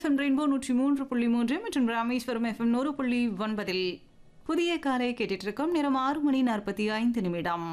FM rainbow நூற்றி மூன்று புள்ளி மூன்று மற்றும் ராமேஸ்வரம் எஃப்எம் நூறு புள்ளி ஒன்பதில் புதிய காலை கேட்டுட்டு இருக்கோம் நேரம் ஆறு மணி நாற்பத்தி ஐந்து நிமிடம்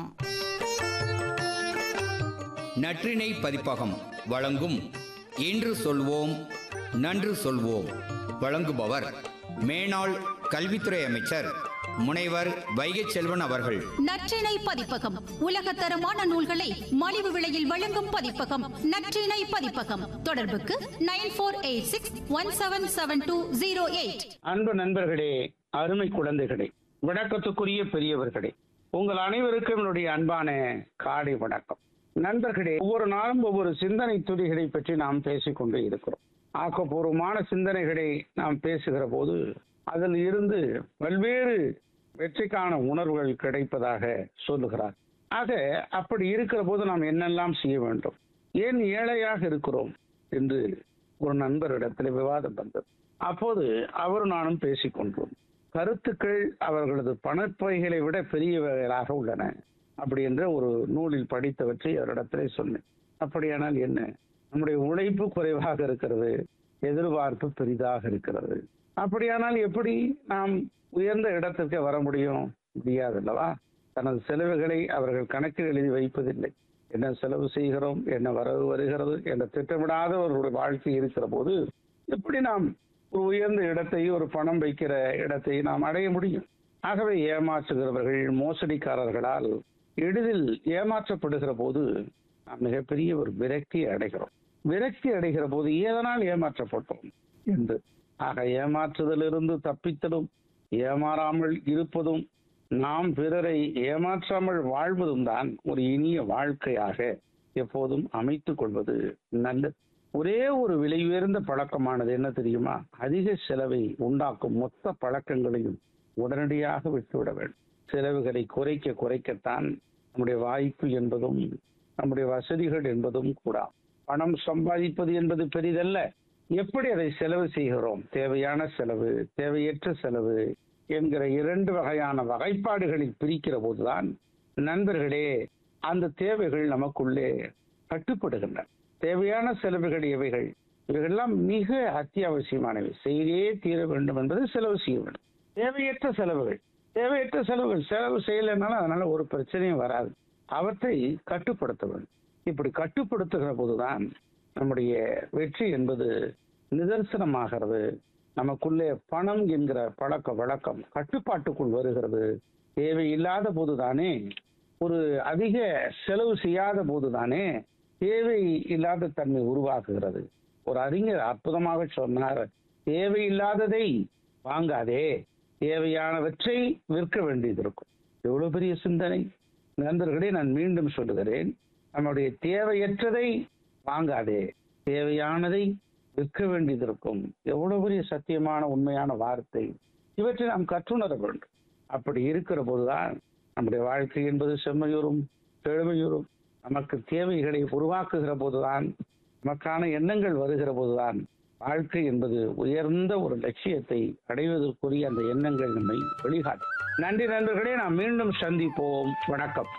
நற்றினை பதிப்பகம் வழங்கும் இன்று சொல்வோம் நன்று சொல்வோம் வழங்குபவர் மேனாள் கல்வித்துறை அமைச்சர் முனைவர் வைகை செல்வன் அவர்கள் நற்றினை பதிப்பகம் உலகத்தரமான நூல்களை மலிவு விலையில் வழங்கும் பதிப்பகம் நற்றினை பதிப்பகம் தொடர்புக்கு nine four eight six one seven seven two zero eight அன்பு நண்பர்களே அருமை குழந்தைகளே வணக்கத்துக்குரிய பெரியவர்களே உங்கள் அனைவருக்கும் என்னுடைய அன்பான காலை வணக்கம் நண்பர்களே ஒவ்வொரு நாளும் ஒவ்வொரு சிந்தனை துளிகளை பற்றி நாம் பேசிக்கொண்டு இருக்கிறோம் ஆக்கப்பூர்வமான சிந்தனைகளை நாம் பேசுகிற போது அதில் இருந்து பல்வேறு வெற்றிக்கான உணர்வுகள் கிடைப்பதாக சொல்லுகிறார் ஆக அப்படி இருக்கிற போது நாம் என்னெல்லாம் செய்ய வேண்டும் ஏன் ஏழையாக இருக்கிறோம் என்று ஒரு நண்பரிடத்தில் விவாதம் வந்தது அப்போது அவர் நானும் பேசிக்கொண்டோம் கருத்துக்கள் அவர்களது பணப்பைகளை விட பெரியவைகளாக உள்ளன அப்படி என்ற ஒரு நூலில் படித்தவற்றை அவரிடத்திலே சொன்னேன் அப்படியானால் என்ன நம்முடைய உழைப்பு குறைவாக இருக்கிறது எதிர்பார்ப்பு பெரிதாக இருக்கிறது அப்படியானால் எப்படி நாம் உயர்ந்த இடத்திற்கு வர முடியும் முடியாது அல்லவா தனது செலவுகளை அவர்கள் கணக்கில் எழுதி வைப்பதில்லை என்ன செலவு செய்கிறோம் என்ன வரவு வருகிறது என்ற திட்டமிடாத ஒரு வாழ்க்கை இருக்கிற போது எப்படி நாம் ஒரு உயர்ந்த இடத்தை ஒரு பணம் வைக்கிற இடத்தை நாம் அடைய முடியும் ஆகவே ஏமாற்றுகிறவர்கள் மோசடிக்காரர்களால் எளிதில் ஏமாற்றப்படுகிற போது நாம் மிகப்பெரிய ஒரு விரக்தி அடைகிறோம் விரக்தி அடைகிற போது ஏதனால் ஏமாற்றப்பட்டோம் என்று ஆக ஏமாற்றுதலிருந்து தப்பித்தலும் ஏமாறாமல் இருப்பதும் நாம் பிறரை ஏமாற்றாமல் வாழ்வதும் தான் ஒரு இனிய வாழ்க்கையாக எப்போதும் அமைத்துக் கொள்வது நல்லது ஒரே ஒரு விலை உயர்ந்த பழக்கமானது என்ன தெரியுமா அதிக செலவை உண்டாக்கும் மொத்த பழக்கங்களையும் உடனடியாக விட்டுவிட வேண்டும் செலவுகளை குறைக்க குறைக்கத்தான் நம்முடைய வாய்ப்பு என்பதும் நம்முடைய வசதிகள் என்பதும் கூட பணம் சம்பாதிப்பது என்பது பெரிதல்ல எப்படி அதை செலவு செய்கிறோம் தேவையான செலவு தேவையற்ற செலவு என்கிற இரண்டு வகையான வகைப்பாடுகளை பிரிக்கிற போதுதான் நண்பர்களே அந்த தேவைகள் நமக்குள்ளே கட்டுப்படுகின்றன தேவையான செலவுகள் எவைகள் இவைகள்லாம் மிக அத்தியாவசியமானவை செய்தே தீர வேண்டும் என்பது செலவு செய்ய வேண்டும் தேவையற்ற செலவுகள் தேவையற்ற செலவுகள் செலவு செய்யலைனாலும் அதனால ஒரு பிரச்சனையும் வராது அவற்றை கட்டுப்படுத்த வேண்டும் இப்படி கட்டுப்படுத்துகிற போதுதான் நம்முடைய வெற்றி என்பது நிதர்சனமாகிறது நமக்குள்ளே பணம் என்கிற பழக்க வழக்கம் கட்டுப்பாட்டுக்குள் வருகிறது தேவையில்லாத போதுதானே ஒரு அதிக செலவு செய்யாத போதுதானே தேவை இல்லாத தன்மை உருவாக்குகிறது ஒரு அறிஞர் அற்புதமாக சொன்னார் தேவையில்லாததை வாங்காதே தேவையானவற்றை விற்க வேண்டியது இருக்கும் எவ்வளவு பெரிய சிந்தனை நண்பர்களே நான் மீண்டும் சொல்லுகிறேன் நம்முடைய தேவையற்றதை வாங்காதே தேவையானதை விற்க வேண்டியது இருக்கும் எவ்வளவு பெரிய சத்தியமான உண்மையான வார்த்தை இவற்றை நாம் கற்றுணர வேண்டும் அப்படி இருக்கிற போதுதான் நம்முடைய வாழ்க்கை என்பது செம்மையுறும் செழுமையுறும் நமக்கு தேவைகளை உருவாக்குகிற போதுதான் நமக்கான எண்ணங்கள் வருகிற போதுதான் வாழ்க்கை என்பது உயர்ந்த ஒரு லட்சியத்தை அடைவதற்குரிய அந்த எண்ணங்கள் நம்மை வெளிகாட்டும் நன்றி நண்பர்களே நாம் மீண்டும் சந்திப்போம் வணக்கம்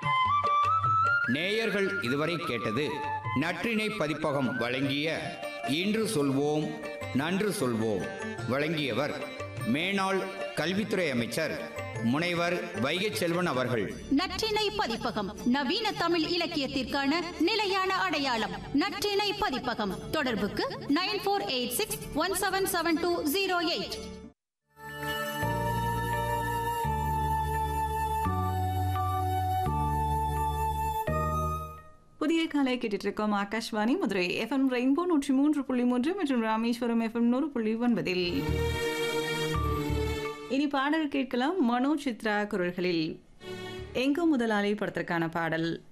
நேயர்கள் இதுவரை கேட்டது நற்றினை பதிப்பகம் வழங்கிய இன்று சொல்வோம் நன்று சொல்வோம் வழங்கியவர் மேனாள் கல்வித்துறை அமைச்சர் முனைவர் வைகை செல்வன் அவர்கள் நற்றினை பதிப்பகம் நவீன தமிழ் இலக்கியத்திற்கான நிலையான அடையாளம் நற்றினை பதிப்பகம் தொடர்புக்கு nine four eight six one seven seven two zero eight புதிய காலை கேட்டுட்டு இருக்கோம் ஆகாஷ்வாணி மதுரை எஃப்எம் ரெயின்போ நூற்றி மூன்று புள்ளி மூன்று மற்றும் ராமேஸ்வரம் எஃப்எம் நூறு புள்ளி ஒன்பதில் இனி பாடல் கேட்கலாம் மனோ சித்ரா குரல்களில் எங்கோ முதலாளி படத்திற்கான பாடல்